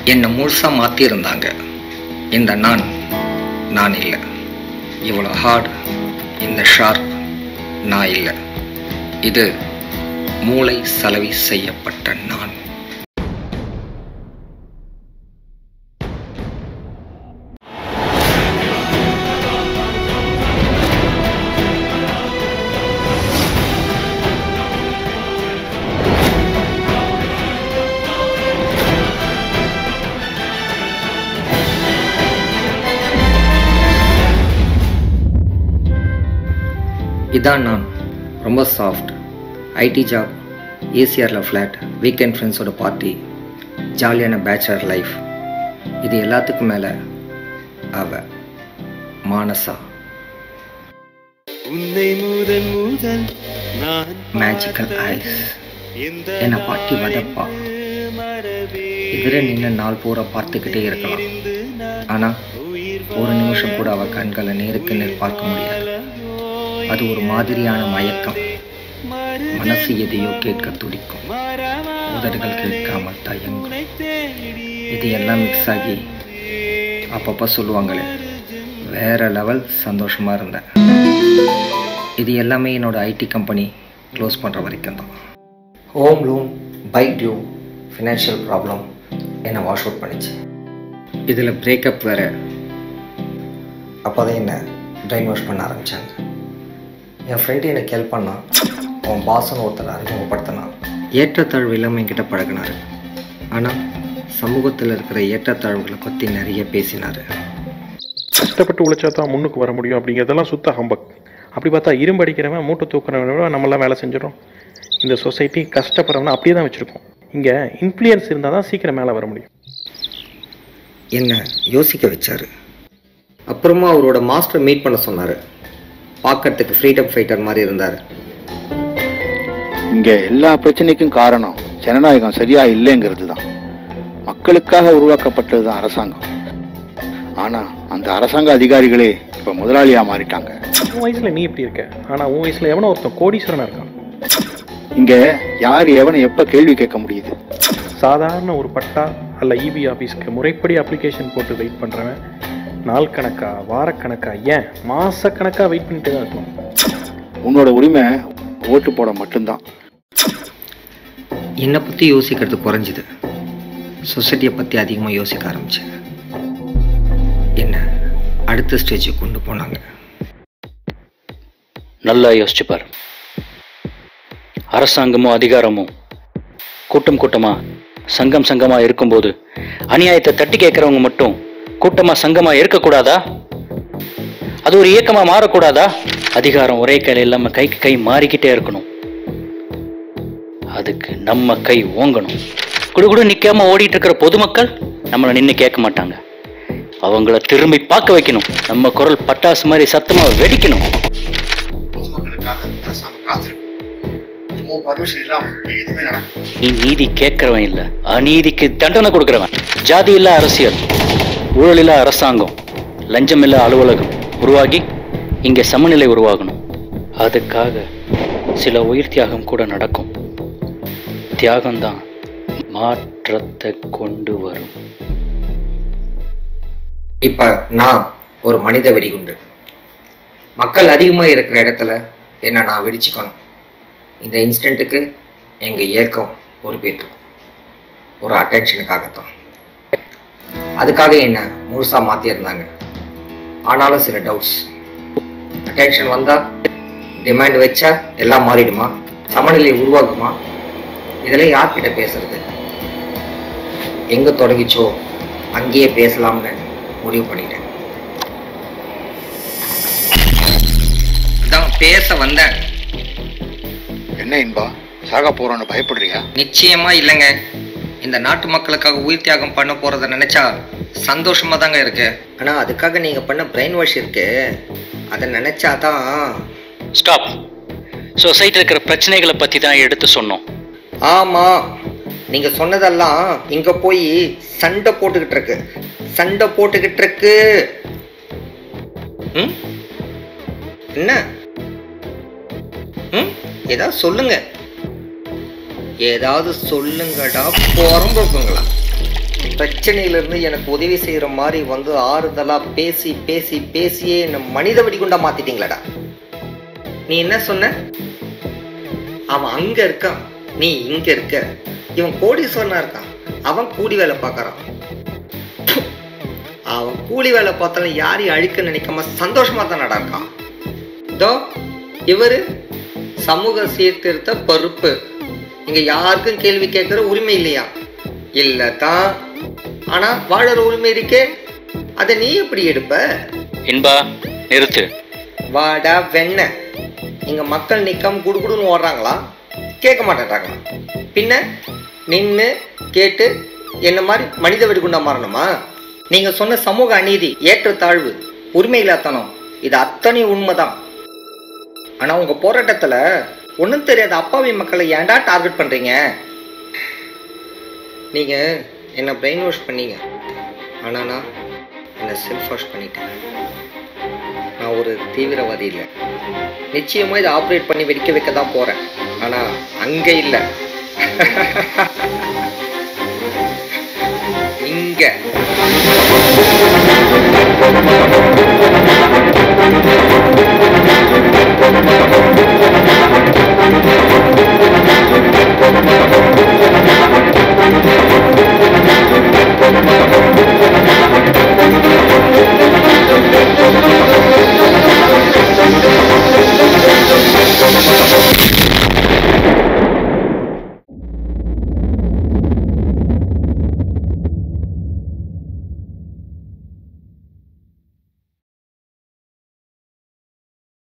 என்னை முழுசாக மாற்றியிருந்தாங்க இந்த நான் நான் இல்லை இவ்வளோ ஹார்ட் இந்த ஷார்ப் நான் இல்லை இது மூளை சலவை செய்யப்பட்ட நான் இதான் நான் ரொம்ப சாஃப்ட் ஐடி ஜாப் ஏசிஆரில் ஃப்ளாட் வீக்கெண்ட் ஃப்ரெண்ட்ஸோட பார்ட்டி ஜாலியான பேச்சுலர் லைஃப் இது எல்லாத்துக்கும் மேலே அவ மானசா உன்னை முதல் முதல் நான் மேஜிக்கல் ஐஸ் என்னை பாட்டி வதப்பா எதிர நின்று நாள் பூரா பார்த்துக்கிட்டே இருக்கலாம் ஆனால் ஒரு நிமிஷம் கூட அவள் கண்களை நேருக்கு நேர் பார்க்க முடியாது அது ஒரு மாதிரியான மயக்கம் மனசு எதையோ கேட்க துடிக்கும் உதடுகள் கேட்காமல் தயங்கும் இது எல்லாம் மிக்ஸ் ஆகி அப்பப்போ சொல்லுவாங்களே வேற லெவல் சந்தோஷமாக இருந்தேன் இது எல்லாமே என்னோட ஐடி கம்பெனி க்ளோஸ் பண்ணுற வரைக்கும் தான் home loan bike due financial problem என்னை வாஷ் அவுட் பண்ணிச்சு இதில் பிரேக்கப் வேற அப்போ தான் என்னை ட்ரைன் வாஷ் பண்ண ஆரம்பித்தாங்க என் ஃப்ரெண்டு எனக்கு ஹெல்ப் பண்ணான் அவன் பாசன் ஒருத்தர் அறிமுகப்படுத்தினான் ஏற்றத்தாழ்வு இல்லாமல் என்கிட்ட பழகினார் ஆனால் சமூகத்தில் இருக்கிற ஏற்றத்தாழ்வுகளை பற்றி நிறைய பேசினார் கஷ்டப்பட்டு உழைச்சா தான் முன்னுக்கு வர முடியும் அப்படிங்கிறதெல்லாம் சுத்த ஹம்பக் அப்படி பார்த்தா இரும்பு அடிக்கிறவன் மூட்டை தூக்குறவனை விட நம்மளாம் வேலை செஞ்சிடறோம் இந்த சொசைட்டி கஷ்டப்படுறவனை அப்படியே தான் வச்சுருக்கோம் இங்கே இன்ஃப்ளூயன்ஸ் இருந்தால் தான் சீக்கிரம் மேலே வர முடியும் என்னை யோசிக்க வச்சாரு அப்புறமா அவரோட மாஸ்டர் மீட் பண்ண சொன்னார் பார்க்கறதுக்கு ஃப்ரீடம் ஃபைட்டர் மாதிரி இருந்தார் இங்க எல்லா பிரச்சனைக்கும் காரணம் ஜனநாயகம் சரியா இல்லைங்கிறது தான் மக்களுக்காக உருவாக்கப்பட்டது தான் அரசாங்கம் ஆனா அந்த அரசாங்க அதிகாரிகளே இப்ப முதலாளியா மாறிட்டாங்க உன் வயசில் நீ எப்படி இருக்க ஆனால் உன் வயசில் எவனோ ஒருத்தன் கோடீஸ்வரனாக இருக்கான் இங்க யார் எவனை எப்ப கேள்வி கேட்க முடியுது சாதாரண ஒரு பட்டா அல்ல இபி ஆஃபீஸ்க்கு முறைப்படி அப்ளிகேஷன் போட்டு வெயிட் பண்ணுறவன் நாள் கணக்கா வாரக்கணக்கா ஏன் மாசக்கணக்கா வெயிட் பண்ணிட்டு தான் இருக்கணும் உன்னோட உரிமை ஓட்டு போட மட்டும்தான் என்னை பற்றி யோசிக்கிறது குறைஞ்சிது சொசைட்டியை பற்றி அதிகமாக யோசிக்க ஆரம்பித்தேன் என்ன அடுத்த ஸ்டேஜுக்கு கொண்டு போனாங்க நல்லா யோசிச்சு பாரு அரசாங்கமும் அதிகாரமும் கூட்டம் கூட்டமா சங்கம் சங்கமா இருக்கும்போது அநியாயத்தை தட்டி கேட்கறவங்க மட்டும் கூட்டமா சங்கமா இருக்கக்கூடாதா அது ஒரு இயக்கமா மாறக்கூடாதா அதிகாரம் ஒரே கையில இல்லாம கைக்கு கை மாறிக்கிட்டே இருக்கணும் அதுக்கு நம்ம கை ஓங்கணும் குடுகுடு நிக்காம ஓடிட்டு இருக்கிற பொதுமக்கள் நம்மளை நின்னு கேட்க மாட்டாங்க அவங்கள திரும்பி பார்க்க வைக்கணும் நம்ம குரல் பட்டாசு மாதிரி சத்தமா வெடிக்கணும் நீ நீதி கேட்கிறவன் இல்ல அநீதிக்கு தண்டனை கொடுக்கிறவன் ஜாதி இல்ல அரசியல் ஊழல் இல்ல அரசாங்கம் லஞ்சம் இல்ல அலுவலகம் உருவாகி இங்க சமநிலை உருவாகணும் அதுக்காக சில உயிர் தியாகம் கூட நடக்கும் தியாகம்தான் மாற்றத்தை கொண்டு வரும் இப்போ நான் ஒரு மனித வெடிகுண்டு மக்கள் அதிகமாக இருக்கிற இடத்துல என்ன நான் வெடிச்சுக்கணும் இந்த இன்ஸ்டன்ட்டுக்கு எங்கள் இயக்கம் பொறுப்பேற்றும் ஒரு அட்டென்ஷனுக்காகத்தான் அதுக்காக என்ன முழுசாக மாற்றியிருந்தாங்க ஆனாலும் சில டவுட்ஸ் அட்டென்ஷன் வந்தால் டிமாண்ட் வச்சா எல்லாம் மாறிடுமா சமநிலை உருவாகுமா இதெல்லாம் யார்கிட்ட பேசுறது எங்கே தொடங்கிச்சோ அங்கேயே பேசலாம்னு முடிவு பண்ணிட்டேன் தான் பேச வந்தேன் என்ன இன்பா சாக போறோன்னு பயப்படுறியா நிச்சயமா இல்லைங்க இந்த நாட்டு மக்களுக்காக உயிர் தியாகம் பண்ண போறத நினைச்சா சந்தோஷமா தாங்க இருக்கு ஆனா அதுக்காக நீங்க பண்ண பிரெயின் வாஷ் இருக்கு அதை நினைச்சாதான் ஸ்டாப் சொசைட்டி இருக்கிற பிரச்சனைகளை பத்தி தான் எடுத்து சொன்னோம் ஆமா நீங்க சொன்னதெல்லாம் இங்க போய் சண்டை போட்டுக்கிட்டு இருக்கு சண்டை போட்டுக்கிட்டு இருக்கு ம்? என்ன ம்? ஏதாவது சொல்லுங்க ஏதாவது சொல்லுங்கடா புறம்போக்குங்களா பிரச்சனையிலிருந்து எனக்கு உதவி செய்யற மாதிரி வந்து ஆறுதலா பேசி பேசி பேசியே என்ன மனித வெடிகுண்டா மாத்திட்டீங்களடா நீ என்ன சொன்ன அவன் அங்க இருக்கான் நீ இங்க இருக்க இவன் கோடீஸ்வரனா இருக்கான் அவன் கூலி வேலை பார்க்கறான் அவன் கூலி வேலை பார்த்தாலும் யாரையும் அழிக்க நினைக்காம சந்தோஷமா தான் இருக்கான் இதோ இவரு சமூக சீர்திருத்த பொறுப்பு இங்க யாருக்கும் கேள்வி கேட்கிற உரிமை இல்லையா இல்ல தான் ஆனா வாழற உரிமை இருக்கே அதை நீ எப்படி எடுப்ப இன்பா நிறுத்து வாடா வெண்ண இங்க மக்கள் நிக்காம குடுகுடுன்னு ஓடுறாங்களா கேட்க மாட்டேன்றாங்களா பின்ன நின்னு கேட்டு என்ன மாதிரி மனித வெடிகுண்டா மாறணுமா நீங்க சொன்ன சமூக அநீதி ஏற்றத்தாழ்வு உரிமையில்லாத்தனம் இது அத்தனை உண்மைதான் ஆனா உங்க போராட்டத்துல ஒண்ணும் தெரியாத அப்பாவி மக்களை ஏன்டா டார்கெட் பண்றீங்க நீங்க என்ன பிரெயின் வாஷ் பண்ணீங்க ஆனா நான் என்ன செல்ஃப் வாஷ் பண்ணிட்டேன் நான் ஒரு தீவிரவாதி இல்லை நிச்சயமா இதை ஆப்ரேட் பண்ணி வெடிக்க வைக்க தான் போறேன் ஆனா அங்க இல்ல இங்க